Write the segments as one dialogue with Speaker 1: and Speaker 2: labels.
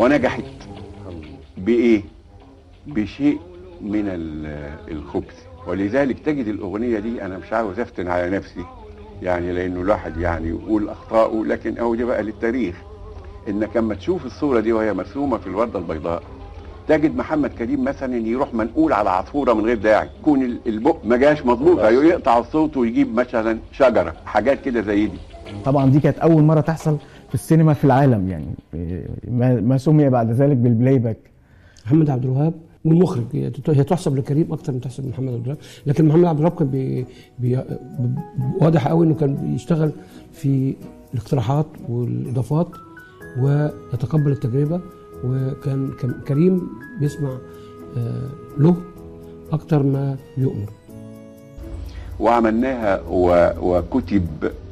Speaker 1: ونجحت بايه بشيء من ال- الخبث ولذلك تجد الاغنيه دي انا مش عاوز افتن على نفسي يعني لانه الواحد يعني يقول اخطائه لكن اهو دي بقى للتاريخ انك لما تشوف الصوره دي وهي مرسومه في الورده البيضاء تجد محمد كريم مثلا يروح منقول على عصفوره من غير داعي يكون ال- البق ما جاش مظبوط يقطع الصوت ويجيب مثلا شجره حاجات كده زي دي
Speaker 2: طبعا دي كانت اول مره تحصل في السينما في العالم يعني ما, ما سمي بعد ذلك بالبلاي باك
Speaker 3: محمد عبد الوهاب والمخرج هي هي تحسب لكريم اكتر من تحسب لمحمد عبد الوهاب لكن محمد عبد الوهاب كان بي بي واضح قوي انه كان بيشتغل في الاقتراحات والاضافات ويتقبل التجربه وكان كان كريم بيسمع آه، له اكتر ما بيؤمر
Speaker 1: وعملناها و... وكتب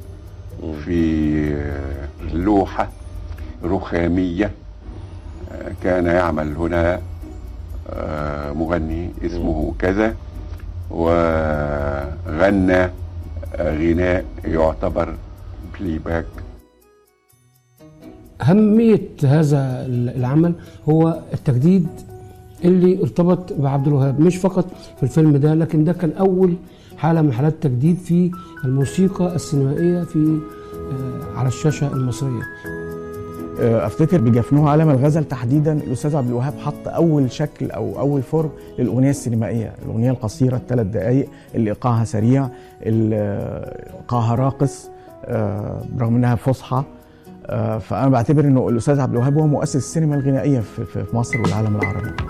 Speaker 1: في لوحة رخامية كان يعمل هنا آه، مغني اسمه كذا وغنى غناء يعتبر بلاي باك
Speaker 3: أهمية هذا العمل هو التجديد اللي ارتبط بعبد الوهاب مش فقط في الفيلم ده لكن ده كان أول حالة من حالات التجديد في الموسيقى السينمائية في آه، على الشاشة المصرية
Speaker 2: افتكر بجفنوه عالم الغزل تحديدا الاستاذ عبد الوهاب حط اول شكل او اول فورم للاغنيه السينمائيه الاغنيه القصيره الثلاث دقائق اللي ايقاعها سريع اللي ايقاعها راقص آه، برغم انها فصحى آه، فانا بعتبر انه الاستاذ عبد الوهاب هو مؤسس السينما الغنائيه في في- في مصر والعالم العربي